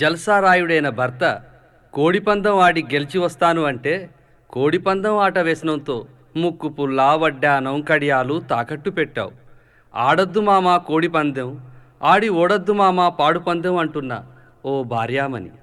జల్సారాయుడైన భర్త కోడిపందం ఆడి గెలిచి వస్తాను అంటే కోడిపందం ఆట వ్యసనంతో ముక్కు పుల్లా వడ్డానం కడియాలు తాకట్టు పెట్టావు ఆడొద్దు మామ కోడిపందెం ఆడి ఓడొద్దు మామ పాడుపందెం అంటున్న ఓ భార్యామణి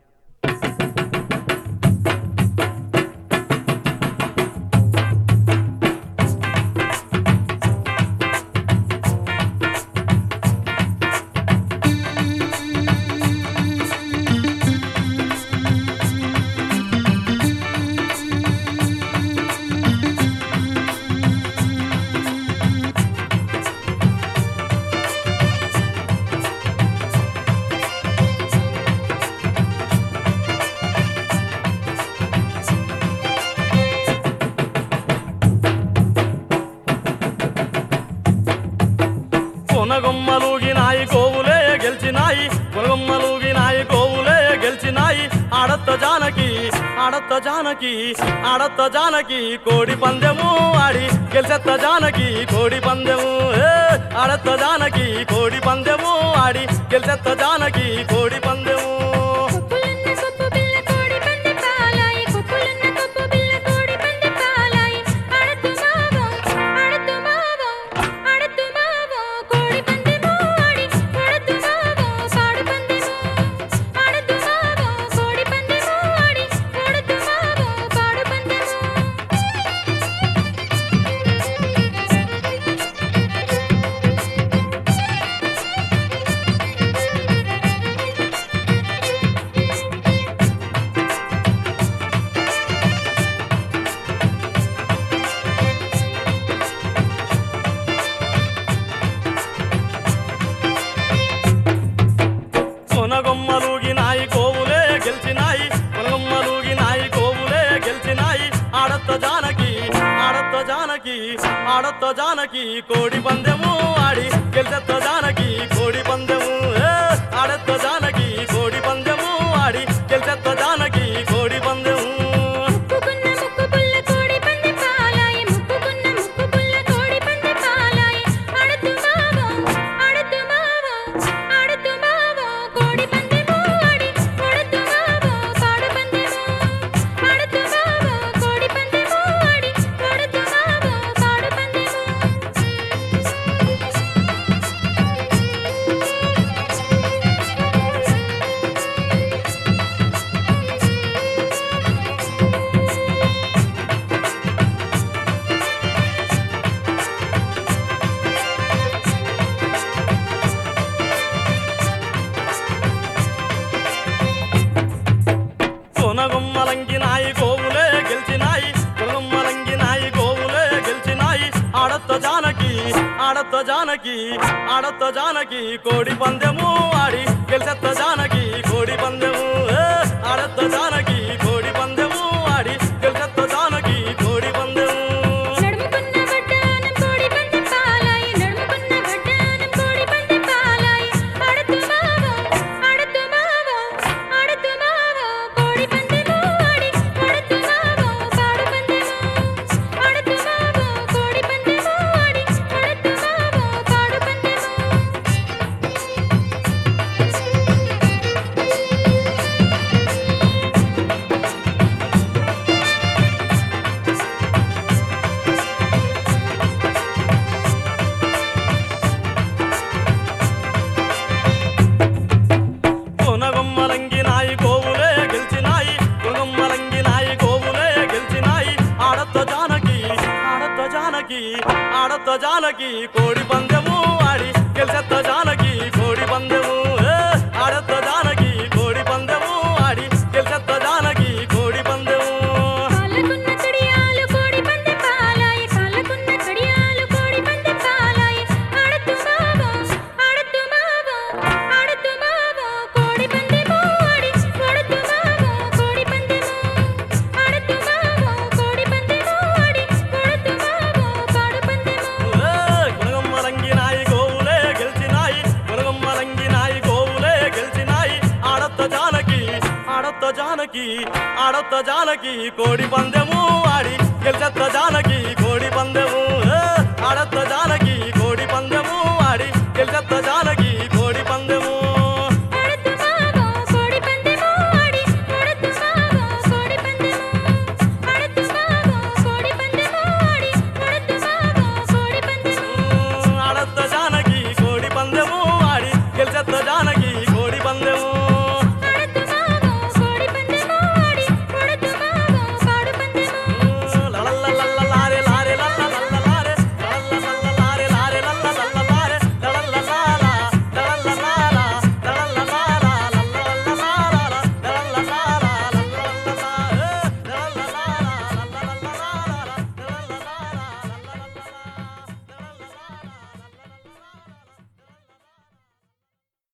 కొనగొమ్మలుగినాయి గోవులే గెలిచినాయి కొనగొమ్మలుగినాయి గోవులే గెలిచినాయి ఆడత్త జానకి ఆడత్త జానకి ఆడత్త జానకి కోడి పందెము ఆడి గెలిచెత్త జానకి కోడి పందెము ఏ, ఆడత్త జానకి కోడి పందెము ఆడి గెలిచెత్త జానకి కోడి పందెము కుప్పులున్న కుప్పు బిల్ల కోడి పంది పాలాయి కుప్పులున్న కుప్పు బిల్ల కోడి పంది పాలాయి ఆడతు మావో ఆడతు మావో ఆడతు మావో కోడి పందెము ఆడి ఆడతు మావో పాడు పందెము ఆడతు మావో కోడి పందెము ఆడి ఆడతు మావో పాడు పందెము కొనగొమ్మలుగినాయి కోవులే గెలిచినాయి కొనగొమ్మలుగినాయి కోవులే గెలిచినాయి ఆడత్త జానకి ఆడత్త జానకి ఆడత్త జానకి కోడి పందెము ఆడి గెలిచెత్త జానకి కోడి పందెము ఏ, ఆడత్త జానకి కోడి పందెము ఆడి గెలిచెత్త జానకి కోడి పందెము ముక్కుకున్న ముక్కు పుల్ల కోడి పంది పాలాయి ముక్కుకున్న ముక్కు పుల్ల కోడి పంది పాలాయి ఆడతు మావో ఆడతు మావో ఆడతు మావో కోడి పందెము ఆడి ఆడతు మావో పాడు పందెము ఆడతు మావో కోడి పందెము ఆడి ఆడతు మావో పాడు పందెము కొనగొమ్మలంగినాయి గోవులే గెలిచినాయి కొనగొమ్మలంగినాయి గోవులే గెలిచినాయి ఆడత్త జానకి ఆడత్త జానకి ఆడత్త జానకి కోడి పందెము ఆడి గెలిచెత్త జానకి కోడి పందెము ఏ, ఆడత్త జానకి కోడి పందెము ఆడి గెలిచెత్త జానకి కోడి పందెము నడుముకున్న వడ్డానం కోడి పంది పాలాయి నడుముకున్న వడ్డానం కోడి పంది పాలాయి ఆడతు మావో ఆడతు మావో ఆడతు మావో కోడి పందెము ఆడి ఆడతు మావో పాడు పందెము ఆడతు మావో కోడి పందెము ఆడి ఆడతు మావో పాడు పందెము కొనగొమ్మలంగినాయి గోవులే గెలిచినాయి కొనగొమ్మలంగినాయి గోవులే గెలిచినాయి ఆడత్త జానకి ఆడత్త జానకి ఆడత్త జానకి కోడి పందెము ఆడి గెలిచెత్త జానకి కోడి పందెము ఏ, ఆడత్త జానకి కోడి పందెము ఆడి గెలిచెత్త జానకి కోడి పందెము కాళ్ళకున్న కడియాలు కోడి పంది పాలాయి కాళ్ళకున్న కడియాలు కోడి పంది పాలాయి ఆడతు మావో ఆడతు మావో ఆడతు మావో కోడి పందెము ఆడి ఆడతు మావో కోడి పందెము ఆడతు మావో కోడి పందెము ఆడి ఆడతు మావో పాడు పందెము ఏ, కొనగొమ్మలంగినాయి గోవులే గెలిచినాయి కొనగొమ్మలంగినాయి గోవులే గెలిచినాయి ఆడత్త జానకి ఆడత్త జానకి ఆడత్త జానకి కోడి పందెము ఆడి గెలిచెత్త జానకి కోడి పందెము ఏ, ఆడత్త జానకి కోడి పందెము ఆడి గెలిచెత్త జానకి